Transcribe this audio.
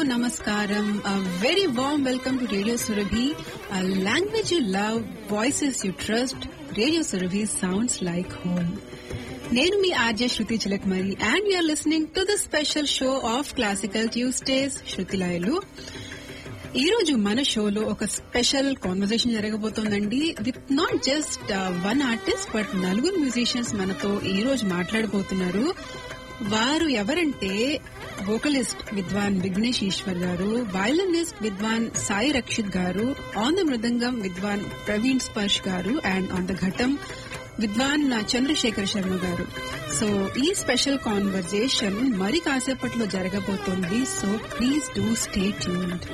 namaskaram. A very warm welcome to Radio Surabhi, a language you love, voices you trust. Radio Surabhi sounds like home. నేను మీ RJ Shruti Chilakamarri and you're listening to the special show of classical Tuesdays శృతిలాయలు ఈ రోజు మన షోలో ఒక special conversation జరగబోతోందండి with not just one artist but నలుగురు మ్యూజిషియన్స్ మనతో ఈ రోజు మాట్లాడబోతున్నారు వారు ఎవరంటే వోకలిస్ట్ విద్వాన్ విఘ్నేష్ ఈశ్వర్ గారు వయలినిస్ట్ విద్వాన్ సాయి రక్షిత్ గారు ఆన్ ద మృదంగం విద్వాన్ ప్రవీణ్ స్పర్శ్ గారు అండ్ ఆన్ ద ఘటం విద్వాన్ చంద్రశేఖర్ శర్మ గారు సో ఈ స్పెషల్ కాన్వర్జేషన్ మరి కాసేపట్లో జరగబోతోంది so please do stay tuned